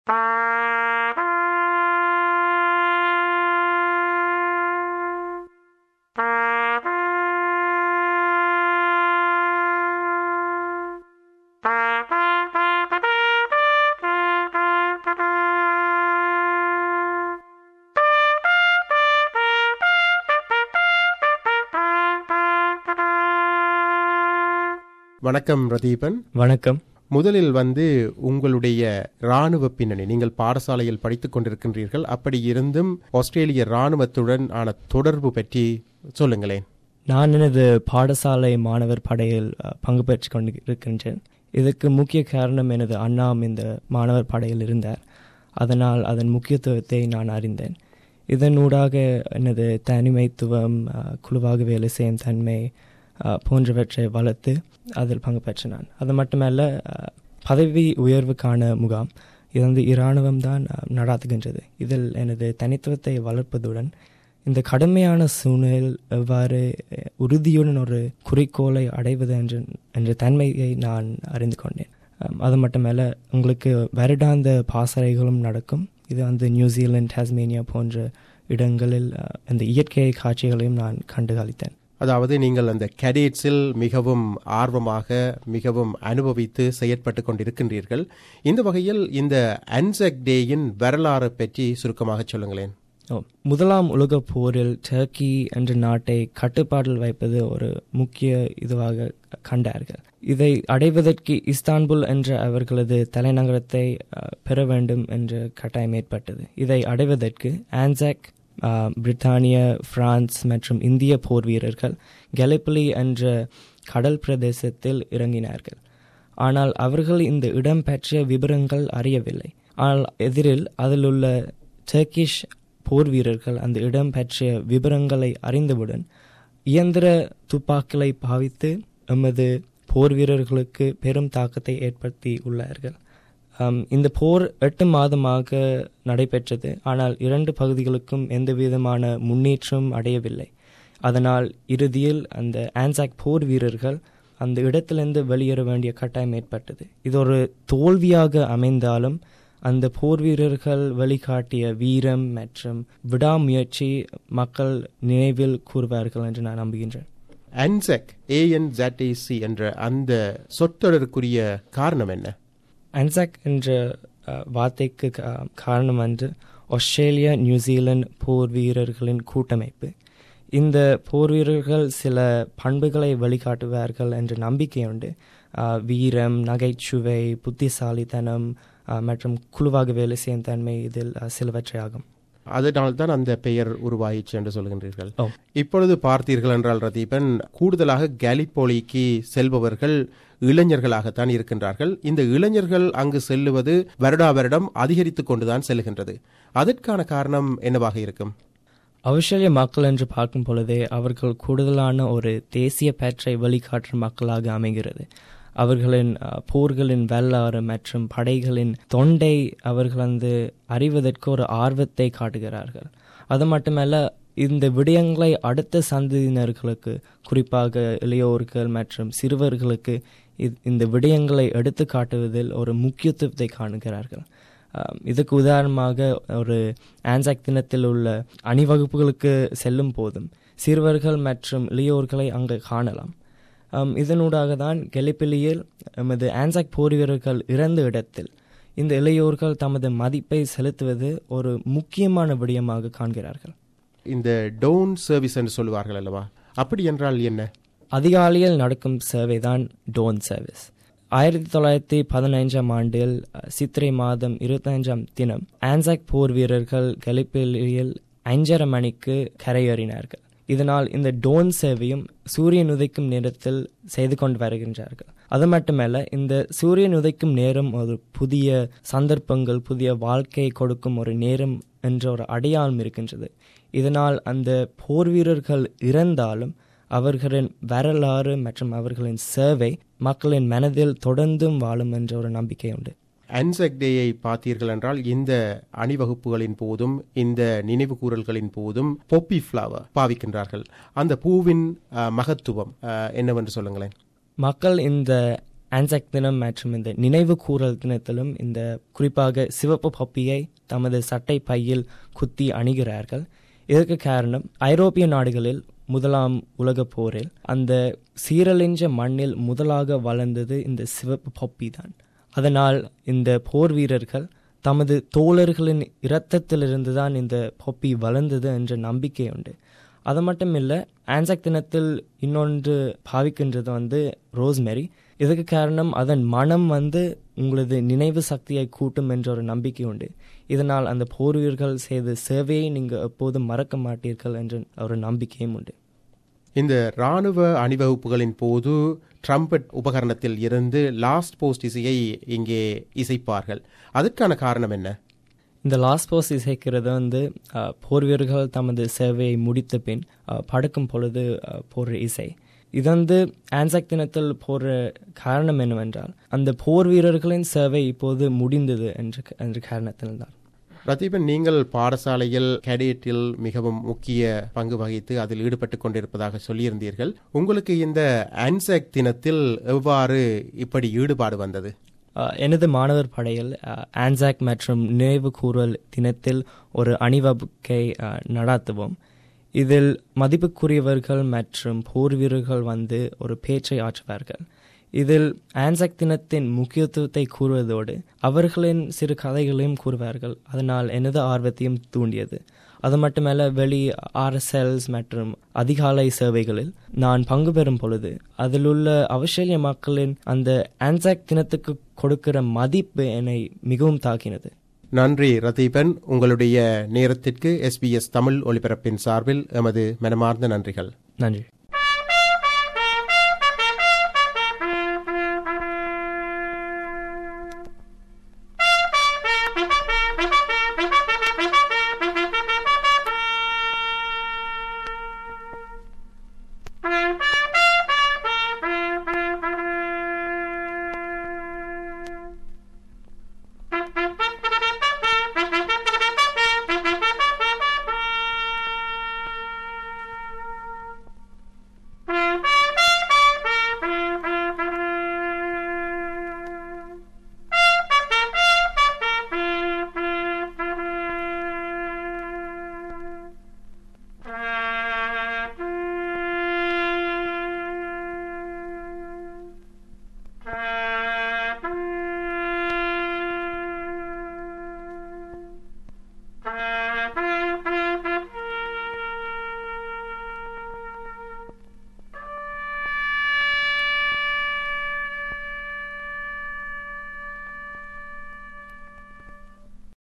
வணக்கம் ரதீபன் வணக்கம் முதலில் வந்து உங்களுடைய ராணுவ பின்னணி நீங்கள் பாடசாலையில் படித்துக் கொண்டிருக்கின்றீர்கள் அப்படி இருந்தும் ஆஸ்திரேலிய ராணுவத்துடன் ஆன தொடர்பு பற்றி சொல்லுங்களேன் நான் எனது பாடசாலை மாணவர் படையில் அஹ், பங்கு பெற்று கொண்டு இருக்கின்றேன் இதுக்கு முக்கிய காரணம் எனது அண்ணாம் இந்த மாணவர் படையில் இருந்தார் அதனால் அதன் முக்கியத்துவத்தை நான் அறிந்தேன் இதனூடாக எனது தனிமைத்துவம் அஹ், குழுவாக வேலை செய்யும் தன்மை அஹ், போன்றவற்றை வளர்த்து அதில் பங்கு பெற்றேன் நான் அது மட்டுமல்ல அஹ், பதவி உயர்வுக்கான முகாம் இது வந்து இராணுவம் தான் அஹ், நடாத்துகின்றது இதில் எனது தனித்துவத்தை வளர்ப்பதுடன் இந்த கடுமையான சூழ்நிலையில் எவ்வாறு அஹ், உறுதியுடன் ஒரு குறிக்கோளை அடைவது என்ற என்ற தன்மையை நான் அறிந்து கொண்டேன் அம், அது மட்டுமல்ல உங்களுக்கு வருடாந்த பாசறைகளும் நடக்கும் இது வந்து நியூசிலாந்து டாஸ்மேனியா போன்ற இடங்களில் அஹ், இந்த இயற்கை காட்சிகளையும் நான் கண்டுகளித்தேன் அதாவது நீங்கள் அந்த கேடேட்ஸில் மிகவும் ஆர்வமாக மிகவும் அனுபவித்து செயற்பட்டு கொண்டிருக்கின்றீர்கள் இந்த வகையில் இந்த அன்செக் டேயின் வரலாறு பற்றி சுருக்கமாக சொல்லுங்களேன் ஓ, முதலாம் உலகப் போரில் டர்க்கி என்ற நாட்டை கட்டுப்பாட்டில் வைப்பது ஒரு முக்கிய இதுவாக கண்டார்கள் இதை அடைவதற்கு இஸ்தான்புல் என்ற அவர்களது தலைநகரத்தை அஹ், பெற வேண்டும் என்ற கட்டாயம் ஏற்பட்டது இதை அடைவதற்கு ஆன்சாக் அஹ், பிரித்தானிய பிரான்ஸ் மற்றும் இந்திய போர் வீரர்கள் கெலிப்பலி என்ற கடல் பிரதேசத்தில் இறங்கினார்கள் ஆனால் அவர்கள் இந்த இடம் பற்றிய விவரங்கள் அறியவில்லை ஆனால் எதிரில் அதில் உள்ள டர்க்கிஷ் போர் வீரர்கள் அந்த இடம் பற்றிய விவரங்களை அறிந்தவுடன் இயந்திர துப்பாக்கிகளை பாவித்து எமது போர் வீரர்களுக்கு பெரும் தாக்கத்தை ஏற்படுத்தி உள்ளார்கள் ஆம், இந்த போர் எட்டு மாதமாக நடைபெற்றது ஆனால் இரண்டு பகுதிகளுக்கும் எந்த விதமான முன்னேற்றம் அடையவில்லை அதனால் இறுதியில் அந்த ஆன்சாக் போர் வீரர்கள் அந்த இடத்திலிருந்து வெளியேற வேண்டிய கட்டாயம் ஏற்பட்டது இது ஒரு தோல்வியாக அமைந்தாலும் அந்த போர் வீரர்கள் வழிகாட்டிய வீரம் மற்றும் விடாமுயற்சி மக்கள் நினைவில் கூறுவார்கள் என்று நான் நம்புகின்றேன் அன்செக் ஏஎன்ஜி என்ற அந்த சொற்றொடருக்குரிய காரணம் என்ன அன்சாக் என்ற அஹ், வார்த்தைக்கு கா- காரணம் வந்து ஆஸ்திரேலியா நியூசிலாந்து போர் வீரர்களின் கூட்டமைப்பு இந்த போர் வீரர்கள் சில பண்புகளை வழிகாட்டுவார்கள் என்ற நம்பிக்கை உண்டு அஹ், வீரம் நகைச்சுவை புத்திசாலித்தனம் அஹ், மற்றும் குழுவாக வேலை செய்யும் தன்மை இதில் அஹ், சிலவற்றை ஆகும் அதனால்தான் அந்த பெயர் உருவாயிற்று என்று சொல்கின்றீர்கள் ஓ. இப்பொழுது பார்த்தீர்கள் என்றால் ரதீபன் கூடுதலாக கேலிப்போலிக்கு செல்பவர்கள் இளைஞர்களாகத்தான் இருக்கின்றார்கள் இந்த இளைஞர்கள் அங்கு செல்லுவது வருடா வருடம் அதிகரித்துக் கொண்டுதான் செல்கின்றது அதற்கான காரணம் என்னவாக இருக்கும் ஆஸ்திரேலிய மக்கள் என்று பார்க்கும் பொழுதே அவர்கள் கூடுதலான ஒரு தேசிய பற்றை வழிகாட்டும் மக்களாக அமைகிறது அவர்களின் அஹ், போர்களின் வரலாறு மற்றும் படைகளின் தொண்டை அவர்கள் வந்து அறிவதற்கு ஒரு ஆர்வத்தை காட்டுகிறார்கள் அது மட்டுமல்ல இந்த விடயங்களை அடுத்த சந்ததியினர்களுக்கு குறிப்பாக இளையோர்கள் மற்றும் சிறுவர்களுக்கு இ- இந்த விடயங்களை எடுத்து காட்டுவதில் ஒரு முக்கியத்துவத்தை காணுகிறார்கள் ஆம், இதுக்கு உதாரணமாக ஒரு ஆன்சாக் தினத்தில் உள்ள அணிவகுப்புகளுக்கு செல்லும் போதும் சிறுவர்கள் மற்றும் இளையோர்களை அங்கு காணலாம் ஆம், இதனூடாக தான் கெலிப்பிலியில் எமது ஆன்சாக் போர் வீரர்கள் இறந்த இடத்தில் இந்த இளையோர்கள் தமது மதிப்பை செலுத்துவது ஒரு முக்கியமான விடயமாக காண்கிறார்கள் இந்த டவுன் சர்வீஸ் என்று சொல்லுவார்கள் அல்லவா அப்படி என்றால் என்ன அதிகாலையில் நடக்கும் சேவை தான் டோன் சர்வீஸ் ஆயிரத்தி தொள்ளாயிரத்தி பதினைஞ்சாம் ஆண்டில் அஹ், சித்திரை மாதம் இருபத்தஞ்சாம் தினம் ஆன்சாக் போர் வீரர்கள் கலிப்பிலியில் அஞ்சரை மணிக்கு கரையேறினார்கள் இதனால் இந்த டோன் சேவையும் சூரியன் உதைக்கும் நேரத்தில் செய்து கொண்டு வருகின்றார்கள் அது மட்டுமல்ல இந்த சூரியன் உதைக்கும் நேரம் ஒரு புதிய சந்தர்ப்பங்கள் புதிய வாழ்க்கை கொடுக்கும் ஒரு நேரம் என்ற ஒரு அடையாளம் இருக்கின்றது இதனால் அந்த போர் வீரர்கள் இறந்தாலும் அவர்களின் வரலாறு மற்றும் அவர்களின் சேவை மக்களின் மனதில் தொடர்ந்தும் வாழும் என்ற ஒரு நம்பிக்கை உண்டு அன்செக் டேயை பார்த்தீர்கள் என்றால் இந்த அணிவகுப்புகளின் போதும் இந்த நினைவு கூறல்களின் போதும் பொப்பி ஃப்ளவர் பாவிக்கின்றார்கள் அந்த பூவின் அஹ், மகத்துவம் அஹ், என்னவென்று சொல்லுங்களேன் மக்கள் இந்த ஆன்சாக் தினம் மற்றும் இந்த நினைவு கூறல் தினத்திலும் இந்த குறிப்பாக சிவப்பு பப்பியை தமது சட்டை பையில் குத்தி அணிகிறார்கள் இதற்கு காரணம் ஐரோப்பிய நாடுகளில் முதலாம் உலகப் போரில் அந்த சீரழிஞ்ச மண்ணில் முதலாக வளர்ந்தது இந்த சிவப்பு பப்பி தான் அதனால் இந்த போர் வீரர்கள் தமது தோழர்களின் இரத்தத்திலிருந்து தான் இந்த பொப்பி வளர்ந்தது என்ற நம்பிக்கை உண்டு அது மட்டும் இல்லை ஆன்சாக் தினத்தில் இன்னொன்று பாவிக்கின்றது வந்து ரோஸ்மெரி இதுக்கு காரணம் அதன் மனம் வந்து உங்களது நினைவு சக்தியை கூட்டும் என்ற ஒரு நம்பிக்கை உண்டு இதனால் அந்த போர் வீரர்கள் செய்த சேவையை நீங்கள் எப்போதும் மறக்க மாட்டீர்கள் என்ற ஒரு நம்பிக்கையும் உண்டு இந்த ராணுவ அணிவகுப்புகளின் போது ட்ரம்பட் உபகரணத்தில் இருந்து லாஸ்ட் போஸ்ட் இசையை இங்கே இசைப்பார்கள் அதற்கான காரணம் என்ன இந்த லாஸ்ட் போஸ்ட் இசைக்கிறது வந்து அஹ், போர் வீரர்கள் தமது சேவையை முடித்த பின் அஹ், படுக்கும் பொழுது அஹ், போடுற இசை இது வந்து ஆன்சாக் தினத்தில் போடுற காரணம் என்னவென்றால் அந்த போர் வீரர்களின் சேவை இப்போது முடிந்தது என்ற என்ற காரணத்தில்தான் ரதீபன் நீங்கள் பாடசாலையில் கேடேட்டில் மிகவும் முக்கிய பங்கு வகித்து அதில் ஈடுபட்டு கொண்டிருப்பதாக சொல்லியிருந்தீர்கள் உங்களுக்கு இந்த ஆன்சாக் தினத்தில் எவ்வாறு இப்படி ஈடுபாடு வந்தது அஹ், எனது மாணவர் படையில் அஹ், ஆன்சாக் மற்றும் நினைவு கூறல் தினத்தில் ஒரு அணிவகுப்பை அஹ், நடாத்துவோம் இதில் மதிப்புக்குரியவர்கள் மற்றும் போர் வீரர்கள் வந்து ஒரு பேச்சை ஆற்றுவார்கள் இதில் ஆன்சாக் தினத்தின் முக்கியத்துவத்தை கூறுவதோடு அவர்களின் சிறு கதைகளையும் கூறுவார்கள் அதனால் எனது ஆர்வத்தையும் தூண்டியது அது மட்டுமல்ல வெளி ஆர்எஸ்எல்ஸ் மற்றும் அதிகாலை சேவைகளில் நான் பங்கு பெறும் பொழுது அதில் உள்ள அவசரிய மக்களின் அந்த ஆன்சாக் தினத்துக்கு கொடுக்கிற மதிப்பு என்னை மிகவும் தாக்கினது நன்றி ரதீபன் உங்களுடைய நேரத்திற்கு எஸ்பிஎஸ் தமிழ் ஒலிபரப்பின் சார்பில் எமது மனமார்ந்த நன்றிகள் நன்றி